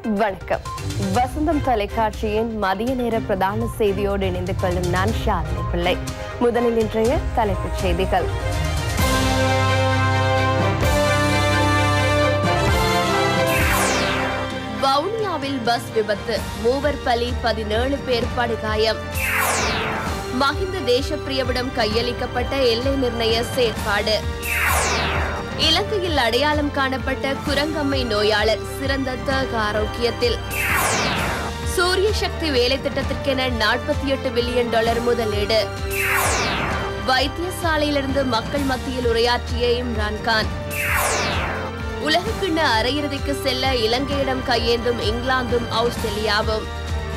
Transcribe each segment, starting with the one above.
வணக்கம் வசந்தம் தொலைக்காட்சியின் மதிய நேர பிரதான செய்தியோடு இணைந்து கொள்ளும் நான் ஷாலினி பிள்ளை முதலில் இன்றைய தலைப்புச் செய்திகள் வவுனியாவில் பஸ் விபத்து மூவர் பலி பதினேழு பேர் படுகாயம் மஹிந்த தேசப்பிரியவிடம் கையளிக்கப்பட்ட எல்லை நிர்ணய செயற்பாடு இலங்கையில் அடையாளம் காணப்பட்ட குரங்கம்மை நோயாளர் சிறந்த தேக ஆரோக்கியத்தில் சூரிய சக்தி வேலை திட்டத்திற்கென நாற்பத்தி எட்டு பில்லியன் டாலர் முதலீடு வைத்தியசாலையிலிருந்து மக்கள் மத்தியில் உரையாற்றிய இம்ரான் கான் உலகக்கிண்ண அரையிறுதிக்கு செல்ல இலங்கையிடம் கையேந்தும் இங்கிலாந்தும் ஆஸ்திரேலியாவும்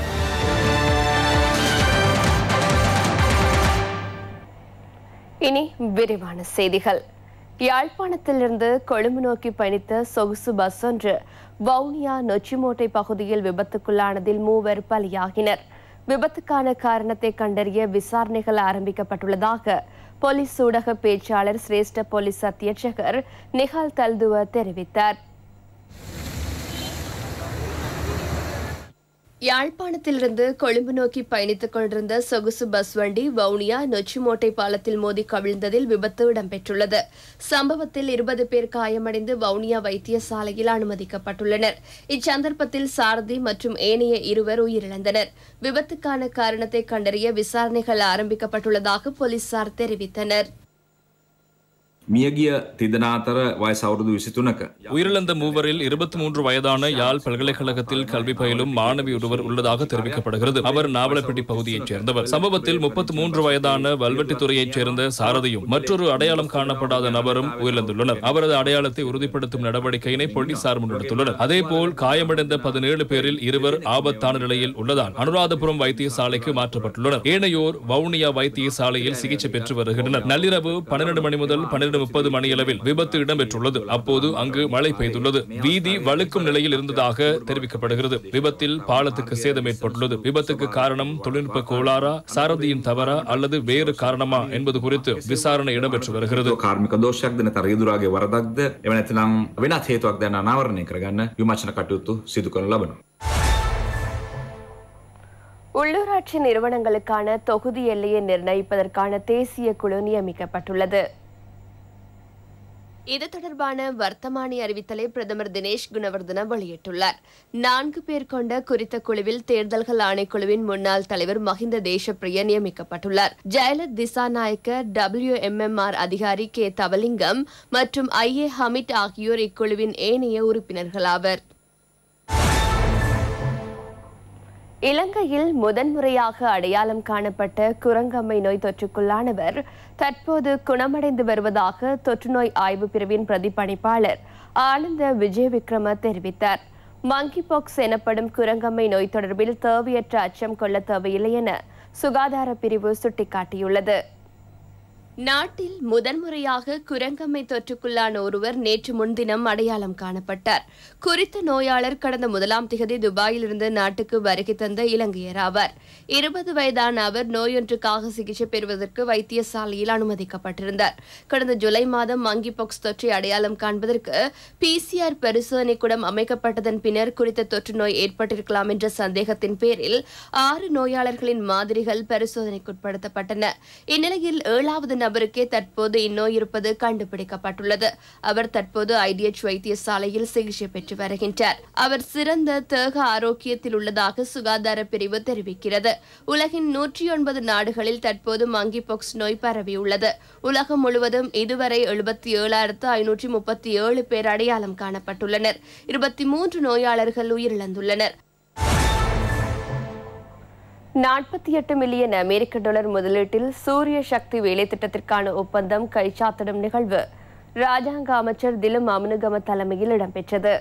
இனி விரிவான செய்திகள் யாழ்ப்பாணத்திலிருந்து கொழும்பு நோக்கி பயணித்த சொகுசு பஸ் ஒன்று வவுனியா நொச்சிமோட்டை பகுதியில் விபத்துக்குள்ளானதில் மூவர் பலியாகினர் விபத்துக்கான காரணத்தை கண்டறிய விசாரணைகள் ஆரம்பிக்கப்பட்டுள்ளதாக போலீஸ் ஊடக பேச்சாளர் சிரேஷ்ட போலீஸ் அத்தியட்சகர் நிகால் தல்துவ தெரிவித்தார் யாழ்ப்பாணத்திலிருந்து கொழும்பு நோக்கி பயணித்துக் கொண்டிருந்த சொகுசு பஸ் வண்டி வவுனியா நொச்சிமோட்டை பாலத்தில் மோதி கவிழ்ந்ததில் விபத்து இடம்பெற்றுள்ளது சம்பவத்தில் இருபது பேர் காயமடைந்து வவுனியா வைத்தியசாலையில் அனுமதிக்கப்பட்டுள்ளனர் இச்சந்தர்ப்பத்தில் சாரதி மற்றும் ஏனைய இருவர் உயிரிழந்தனர் விபத்துக்கான காரணத்தை கண்டறிய விசாரணைகள் ஆரம்பிக்கப்பட்டுள்ளதாக போலீசார் தெரிவித்தனர் මියගිය තිදනාතර වයස අවුරුදු විසිතුනක. உயிரிழந்த மூவரில் இருபத்தி மூன்று வயதான யாழ் பல்கலைக்கழகத்தில் கல்வி பயிலும் மாணவி ஒருவர் உள்ளதாக தெரிவிக்கப்படுகிறது அவர் நாவலப்பட்டி பகுதியைச் சேர்ந்தவர் சம்பவத்தில் முப்பத்தி மூன்று வயதான வல்வெட்டித்துறையைச் சேர்ந்த சாரதியும் மற்றொரு அடையாளம் காணப்படாத நபரும் உயிரிழந்துள்ளனர் அவரது அடையாளத்தை உறுதிப்படுத்தும் நடவடிக்கையினை போலீசார் முன்னெடுத்துள்ளனர் அதேபோல் காயமடைந்த பதினேழு பேரில் இருவர் ஆபத்தான நிலையில் உள்ளதால் அனுராதபுரம் வைத்தியசாலைக்கு மாற்றப்பட்டுள்ளனர் ஏனையோர் வவுனியா வைத்தியசாலையில் சிகிச்சை பெற்று வருகின்றனர் நள்ளிரவு பன்னிரண்டு மணி முதல் பன்னிரண்டு முப்பது மணியளவில் விபத்து இடம்பெற்றுள்ளது அப்போது அங்கு மழை பெய்துள்ளது வீதி வழுக்கும் நிலையில் இருந்ததாக தெரிவிக்கப்படுகிறது விபத்தில் பாலத்துக்கு சேதம் ஏற்பட்டுள்ளது விபத்துக்கு காரணம் தொழில்நுட்ப கோளாறா சாரதியின் தவறா அல்லது வேறு காரணமா என்பது குறித்து விசாரணை இடம்பெற்று வருகிறது කාර්මික දෝෂයක් දෙන තරයදුරාගේ වරදක්ද එවනැතිනම් වෙනත් හේතුවක් දැන අනාවරණය කරගන්න විමචන කටයුතු සිදු කරන ලබන. உள்ளூராட்சி நிறுவனங்களுக்கான தொகுதி எல்லையை நிர்ணயிப்பதற்கான தேசிய குழு நியமிக்கப்பட்டுள்ளது இது தொடர்பான வர்த்தமானி அறிவித்தலை பிரதமர் தினேஷ் குணவர்தன வெளியிட்டுள்ளார் நான்கு பேர் கொண்ட குறித்த குழுவில் தேர்தல்கள் ஆணைக்குழுவின் முன்னாள் தலைவர் மஹிந்த தேசப்பிரிய நியமிக்கப்பட்டுள்ளார் ஜெயலலித் திசாநாயக்க டபிள்யூ எம்எம்ஆர் அதிகாரி கே தவலிங்கம் மற்றும் ஐ ஏ ஹமிட் ஆகியோர் இக்குழுவின் ஏனைய உறுப்பினர்களாவர் இலங்கையில் முதன்முறையாக அடையாளம் காணப்பட்ட குரங்கம்மை நோய் தொற்றுக்குள்ளானவர் தற்போது குணமடைந்து வருவதாக தொற்றுநோய் ஆய்வு பிரிவின் பிரதிபலிப்பாளர் ஆனந்த விஜய விக்ரம தெரிவித்தார் மங்கி பாக்ஸ் எனப்படும் குரங்கம்மை நோய் தொடர்பில் தேவையற்ற அச்சம் கொள்ள தேவையில்லை என சுகாதார பிரிவு சுட்டிக்காட்டியுள்ளது நாட்டில் முதன்முறையாக குரங்கம்மை தொற்றுக்குள்ளான ஒருவர் நேற்று முன்தினம் அடையாளம் காணப்பட்டார் குறித்த நோயாளர் கடந்த முதலாம் திகதி துபாயிலிருந்து நாட்டுக்கு வருகை தந்த இலங்கையர் ஆவார் இருபது வயதான அவர் நோயொன்றுக்காக சிகிச்சை பெறுவதற்கு வைத்தியசாலையில் அனுமதிக்கப்பட்டிருந்தார் கடந்த ஜூலை மாதம் மங்கி பாக்ஸ் தொற்றை அடையாளம் காண்பதற்கு பிசிஆர் பரிசோதனை கூடம் அமைக்கப்பட்டதன் பின்னர் குறித்த தொற்று நோய் ஏற்பட்டிருக்கலாம் என்ற சந்தேகத்தின் பேரில் ஆறு நோயாளர்களின் மாதிரிகள் பரிசோதனைக்குட்படுத்தப்பட்டன இந்நிலையில் ஏழாவது நபருக்கே தற்போது இந்நோய் இருப்பது கண்டுபிடிக்கப்பட்டுள்ளது அவர் தற்போது ஐடிஎச் வைத்தியசாலையில் சிகிச்சை பெற்று வருகின்றார் அவர் சிறந்த தேக ஆரோக்கியத்தில் உள்ளதாக சுகாதார பிரிவு தெரிவிக்கிறது உலகின் நூற்றி ஒன்பது நாடுகளில் தற்போது மங்கி பாக்ஸ் நோய் பரவியுள்ளது உலகம் முழுவதும் இதுவரை எழுபத்தி ஏழாயிரத்து ஐநூற்றி முப்பத்தி ஏழு பேர் அடையாளம் காணப்பட்டுள்ளனர் இருபத்தி மூன்று நோயாளர்கள் உயிரிழந்துள்ளனர் நாற்பத்தி எட்டு மில்லியன் அமெரிக்க டாலர் முதலீட்டில் சூரிய சக்தி வேலை திட்டத்திற்கான ஒப்பந்தம் கைச்சாத்திடும் நிகழ்வு ராஜாங்க அமைச்சர் திலும் அமனுகம தலைமையில் இடம்பெற்றது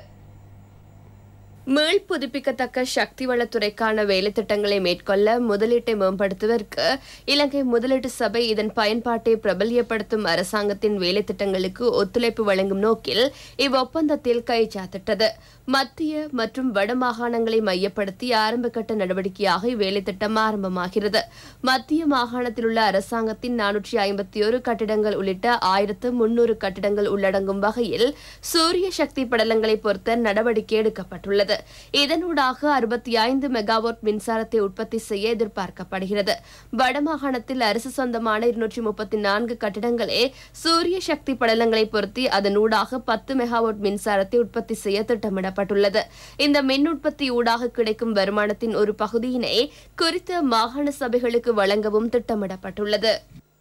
மீள் புதுப்பிக்கத்தக்க சக்தி வளத்துறைக்கான வேலை திட்டங்களை மேற்கொள்ள முதலீட்டை மேம்படுத்துவதற்கு இலங்கை முதலீட்டு சபை இதன் பயன்பாட்டை பிரபல்யப்படுத்தும் அரசாங்கத்தின் வேலை திட்டங்களுக்கு ஒத்துழைப்பு வழங்கும் நோக்கில் இவ்வொப்பந்தத்தில் கைச்சாத்திட்டது மத்திய மற்றும் வட மாகாணங்களை மையப்படுத்தி ஆரம்பகட்ட நடவடிக்கையாக இவ்வேலை திட்டம் ஆரம்பமாகிறது மத்திய மாகாணத்தில் உள்ள அரசாங்கத்தின் நானூற்றி ஐம்பத்தி ஒரு கட்டிடங்கள் உள்ளிட்ட ஆயிரத்து முன்னூறு கட்டிடங்கள் உள்ளடங்கும் வகையில் சூரிய சக்தி படலங்களை பொறுத்த நடவடிக்கை எடுக்கப்பட்டுள்ளது இதனூடாக அறுபத்தி ஐந்து மெகாவாட் மின்சாரத்தை உற்பத்தி செய்ய எதிர்பார்க்கப்படுகிறது வடமாகாணத்தில் அரசு சொந்தமான இருநூற்றி முப்பத்தி நான்கு கட்டிடங்களே சூரிய சக்தி படலங்களை பொருத்தி அதனூடாக பத்து மெகாவாட் மின்சாரத்தை உற்பத்தி செய்ய திட்டமிடப்பட்டுள்ளது இந்த மின் உற்பத்தி ஊடாக கிடைக்கும் வருமானத்தின் ஒரு பகுதியினை குறித்த மாகாண சபைகளுக்கு வழங்கவும் திட்டமிடப்பட்டுள்ளது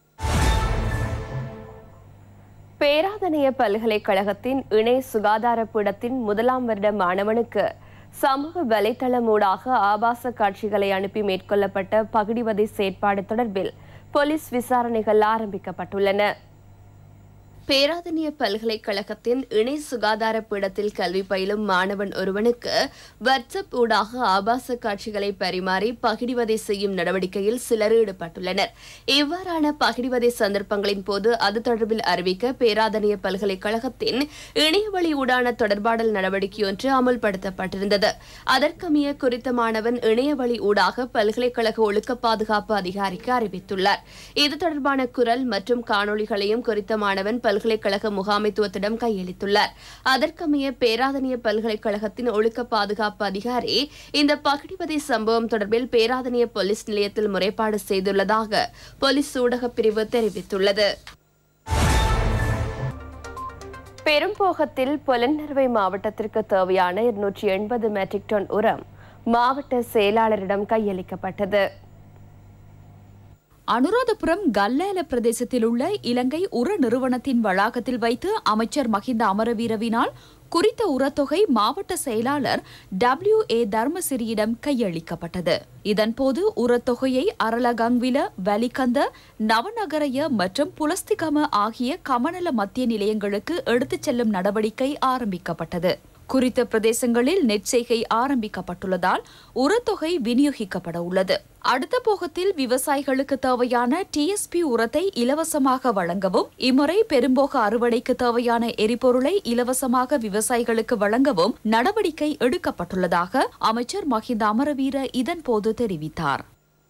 பேராதனைய பல்கலைக்கழகத்தின் இணை சுகாதார பீடத்தின் முதலாம் வருட மாணவனுக்கு சமூக வலைத்தளமூடாக ஆபாச காட்சிகளை அனுப்பி மேற்கொள்ளப்பட்ட பகிடிவதை செயற்பாடு தொடர்பில் போலீஸ் விசாரணைகள் ஆரம்பிக்கப்பட்டுள்ளன பேராதனிய பல்கலைக்கழகத்தின் இணை சுகாதார பீடத்தில் கல்வி பயிலும் மாணவன் ஒருவனுக்கு வாட்ஸ்அப் ஊடாக ஆபாச காட்சிகளை பரிமாறி பகிடிவதை செய்யும் நடவடிக்கையில் சிலர் ஈடுபட்டுள்ளனர் இவ்வாறான பகிடிவதை சந்தர்ப்பங்களின் போது அது தொடர்பில் அறிவிக்க பேராதனிய பல்கலைக்கழகத்தின் இணையவழி ஊடான தொடர்பாடல் நடவடிக்கை ஒன்று அமுல்படுத்தப்பட்டிருந்தது அதற்கமைய குறித்த மாணவன் இணையவழி ஊடாக பல்கலைக்கழக ஒழுக்க பாதுகாப்பு அதிகாரிக்கு அறிவித்துள்ளார் இது தொடர்பான குரல் மற்றும் காணொளிகளையும் குறித்த மாணவன் பல்கலைக்கழக முகாமைத்துவத்திடம் கையளித்துள்ளார் அதற்கமைய பேராதனிய பல்கலைக்கழகத்தின் ஒழுக்க பாதுகாப்பு அதிகாரி இந்த பகிடிவதை சம்பவம் தொடர்பில் பேராதனிய போலீஸ் நிலையத்தில் முறைப்பாடு செய்துள்ளதாக போலீஸ் ஊடகப் பிரிவு தெரிவித்துள்ளது பெரும்போகத்தில் புலனறுவை மாவட்டத்திற்கு தேவையான இருநூற்றி எண்பது மெட்ரிக் டன் உரம் மாவட்ட செயலாளரிடம் கையளிக்கப்பட்டது அனுராதபுரம் கல்லேல பிரதேசத்தில் உள்ள இலங்கை உர நிறுவனத்தின் வளாகத்தில் வைத்து அமைச்சர் மஹிந்த அமரவீரவினால் குறித்த உரத்தொகை மாவட்ட செயலாளர் டபிள்யூ ஏ தர்மசிறியிடம் கையளிக்கப்பட்டது இதன்போது உரத்தொகையை அரலகங்வில வலிகந்த நவநகரைய மற்றும் புலஸ்திகம ஆகிய கமநல மத்திய நிலையங்களுக்கு எடுத்துச் செல்லும் நடவடிக்கை ஆரம்பிக்கப்பட்டது குறித்த பிரதேசங்களில் நெற்செய்கை ஆரம்பிக்கப்பட்டுள்ளதால் உரத்தொகை விநியோகிக்கப்பட உள்ளது அடுத்த போகத்தில் விவசாயிகளுக்கு தேவையான டிஎஸ்பி உரத்தை இலவசமாக வழங்கவும் இம்முறை பெரும்போக அறுவடைக்கு தேவையான எரிபொருளை இலவசமாக விவசாயிகளுக்கு வழங்கவும் நடவடிக்கை எடுக்கப்பட்டுள்ளதாக அமைச்சர் மஹிந்த அமரவீர இதன்போது தெரிவித்தார்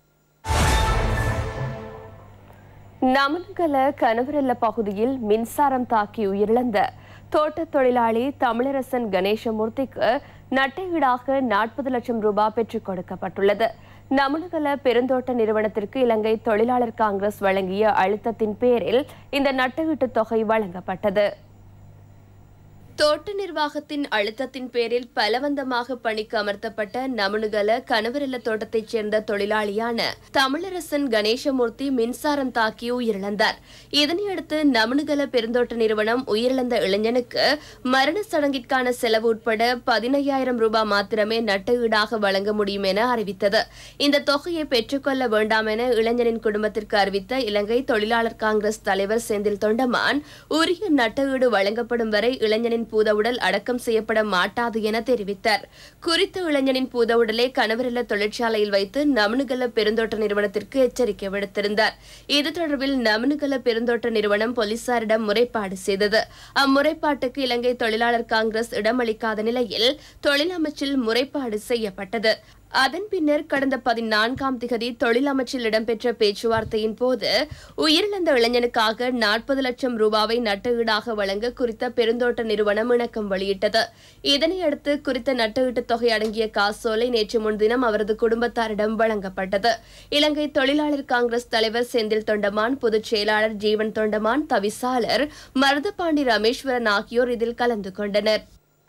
நமன்கல கனவரல்ல பகுதியில் மின்சாரம் தாக்கி உயிரிழந்த தோட்டத் தொழிலாளி தமிழரசன் கணேசமூர்த்திக்கு நட்டையீடாக நாற்பது லட்சம் ரூபாய் பெற்றுக் கொடுக்கப்பட்டுள்ளது நமனகல பெருந்தோட்ட நிறுவனத்திற்கு இலங்கை தொழிலாளர் காங்கிரஸ் வழங்கிய அழுத்தத்தின் பேரில் இந்த நட்டஈட்டு தொகை வழங்கப்பட்டது தோட்ட நிர்வாகத்தின் அழுத்தத்தின் பேரில் பலவந்தமாக பணிக்கு அமர்த்தப்பட்ட நமனுகல கனவரில்ல தோட்டத்தைச் சேர்ந்த தொழிலாளியான தமிழரசன் கணேசமூர்த்தி மின்சாரம் தாக்கி உயிரிழந்தார் இதனையடுத்து நமனுகல பெருந்தோட்ட நிறுவனம் உயிரிழந்த இளைஞனுக்கு மரண சடங்கிற்கான செலவு உட்பட பதினையாயிரம் ரூபாய் மாத்திரமே நட்டஈடாக வழங்க முடியும் என அறிவித்தது இந்த தொகையை பெற்றுக்கொள்ள வேண்டாம் என இளைஞனின் குடும்பத்திற்கு அறிவித்த இலங்கை தொழிலாளர் காங்கிரஸ் தலைவர் செந்தில் தொண்டமான் உரிய நட்டஈடு வழங்கப்படும் வரை இளைஞனின் பூதவுடல் அடக்கம் செய்யப்பட மாட்டாது என தெரிவித்தார் குறித்த இளைஞனின் பூதவுடலை கணவரில்ல தொழிற்சாலையில் வைத்து நமனுகல பெருந்தோட்ட நிறுவனத்திற்கு எச்சரிக்கை விடுத்திருந்தார் இது தொடர்பில் நமனுகல பெருந்தோட்ட நிறுவனம் போலீசாரிடம் முறைப்பாடு செய்தது அம்முறைப்பாட்டுக்கு இலங்கை தொழிலாளர் காங்கிரஸ் இடமளிக்காத நிலையில் தொழில் அமைச்சில் முறைப்பாடு செய்யப்பட்டது அதன் பின்னர் கடந்த பதினான்காம் திகதி தொழில் அமைச்சில் இடம்பெற்ற பேச்சுவார்த்தையின் போது உயிரிழந்த இளைஞனுக்காக நாற்பது லட்சம் ரூபாவை நட்டஈடாக வழங்க குறித்த பெருந்தோட்ட நிறுவனம் இணக்கம் வெளியிட்டது இதனையடுத்து குறித்த நட்டஈட்டு தொகை அடங்கிய காசோலை நேற்று முன்தினம் அவரது குடும்பத்தாரிடம் வழங்கப்பட்டது இலங்கை தொழிலாளர் காங்கிரஸ் தலைவர் செந்தில் தொண்டமான் பொதுச் செயலாளர் ஜீவன் தொண்டமான் தவிசாளர் மருதபாண்டி ரமேஸ்வரன் ஆகியோர் இதில் கலந்து கொண்டனர்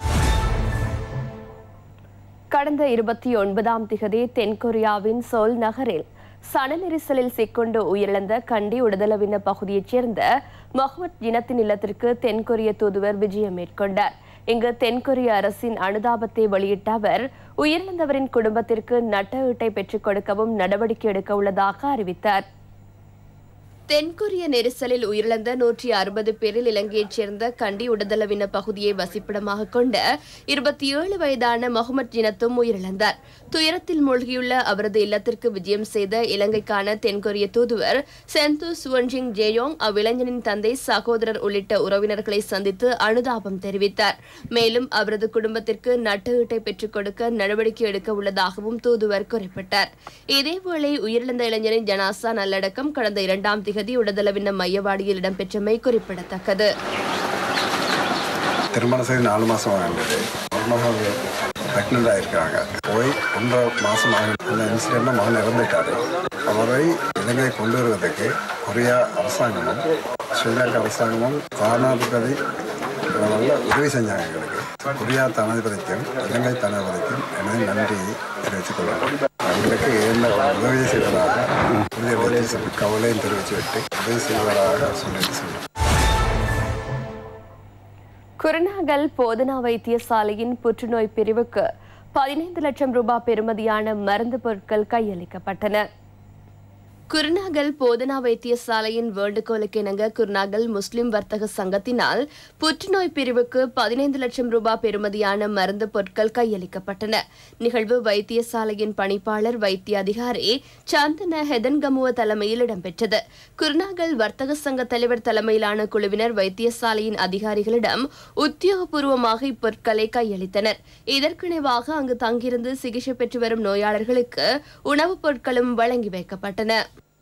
கடந்த இருபத்தி ஒன்பதாம் திகதி தென்கொரியாவின் சோல் நகரில் சன நெரிசலில் சிக்கொண்டு உயிரிழந்த கண்டி உடதளவின பகுதியைச் சேர்ந்த மொஹமட் இனத்தின் இல்லத்திற்கு தென்கொரிய தூதுவர் விஜயம் மேற்கொண்டார் இங்கு தென்கொரிய அரசின் அனுதாபத்தை வெளியிட்ட அவர் உயிரிழந்தவரின் குடும்பத்திற்கு நட்ட ஈட்டை பெற்றுக் கொடுக்கவும் நடவடிக்கை எடுக்க உள்ளதாக அறிவித்தார் தென்கொரிய நெரிசலில் உயிரிழந்த நூற்றி அறுபது பேரில் இலங்கையைச் சேர்ந்த கண்டி உடதளவின பகுதியை வசிப்பிடமாக கொண்ட இருபத்தி ஏழு வயதான மொஹமட் ஜினத்தும் உயிரிழந்தார் துயரத்தில் மூழ்கியுள்ள அவரது இல்லத்திற்கு விஜயம் செய்த இலங்கைக்கான தென்கொரிய தூதுவர் செந்து சுவன்ஜிங் ஜேயோங் அவ்விளைஞனின் தந்தை சகோதரர் உள்ளிட்ட உறவினர்களை சந்தித்து அனுதாபம் தெரிவித்தார் மேலும் அவரது குடும்பத்திற்கு நட்டு ஈட்டை பெற்றுக் கொடுக்க நடவடிக்கை எடுக்க உள்ளதாகவும் தூதுவர் குறிப்பிட்டார் இதேவேளை உயிரிழந்த இளைஞரின் ஜனாசா நல்லடக்கம் கடந்த இரண்டாம் திகதி உடதளவின மையவாடியில் இடம்பெற்றமை குறிப்பிடத்தக்கது திருமணம் செய்து நாலு மாதம் ஆகின்றது ஒரு மாதம் ப்ரெக்னெண்ட் ஆகிருக்காங்க போய் ஒன்றரை மாதம் ஆகி அந்த இன்சிடென்ட்ல மகன் இறந்துட்டாரு அவரை இலங்கை கொண்டு வருவதற்கு கொரியா அரசாங்கமும் ஸ்ரீலங்கா அரசாங்கமும் ஜனாதிபதி நல்ல உதவி செஞ்சாங்க எங்களுக்கு கொரியா ஜனாதிபதிக்கும் இலங்கை ஜனாதிபதிக்கும் எனது நன்றியை தெரிவித்துக் கொள்கிறேன் அவங்களுக்கு என்ன உதவி செய்வதாக உறுதியளித்து சொல்லி கவலையும் தெரிவித்து விட்டு உதவி செய்வதாக சொல்லிட்டு சொல்லுங்கள் குருநாகல் போதனா வைத்தியசாலையின் புற்றுநோய் பிரிவுக்கு பதினைந்து லட்சம் ரூபாய் பெறுமதியான மருந்து பொருட்கள் கையளிக்கப்பட்டன குருநாகல் போதனா வைத்தியசாலையின் வேண்டுகோளுக்கு இணங்க குருநாகல் முஸ்லிம் வர்த்தக சங்கத்தினால் புற்றுநோய் பிரிவுக்கு பதினைந்து லட்சம் ரூபாய் பெறுமதியான மருந்து பொருட்கள் கையளிக்கப்பட்டன நிகழ்வு வைத்தியசாலையின் பணிப்பாளர் வைத்திய அதிகாரி சந்தன ஹெதன்கமுவ தலைமையில் இடம்பெற்றது குருநாகல் வர்த்தக சங்க தலைவர் தலைமையிலான குழுவினர் வைத்தியசாலையின் அதிகாரிகளிடம் உத்தியோகபூர்வமாக இப்பொருட்களை கையளித்தனர் இதற்கிணைவாக அங்கு தங்கியிருந்து சிகிச்சை பெற்று வரும் நோயாளர்களுக்கு உணவுப் பொருட்களும் வழங்கி வைக்கப்பட்டன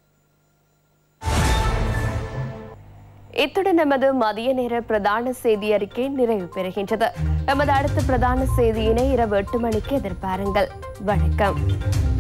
இத்துடன் நமது மதிய நேர பிரதான செய்தி அறிக்கை நிறைவு பெறுகின்றது நமது அடுத்த பிரதான செய்தியினை இரவு எட்டு மணிக்கு எதிர்பாருங்கள் வணக்கம்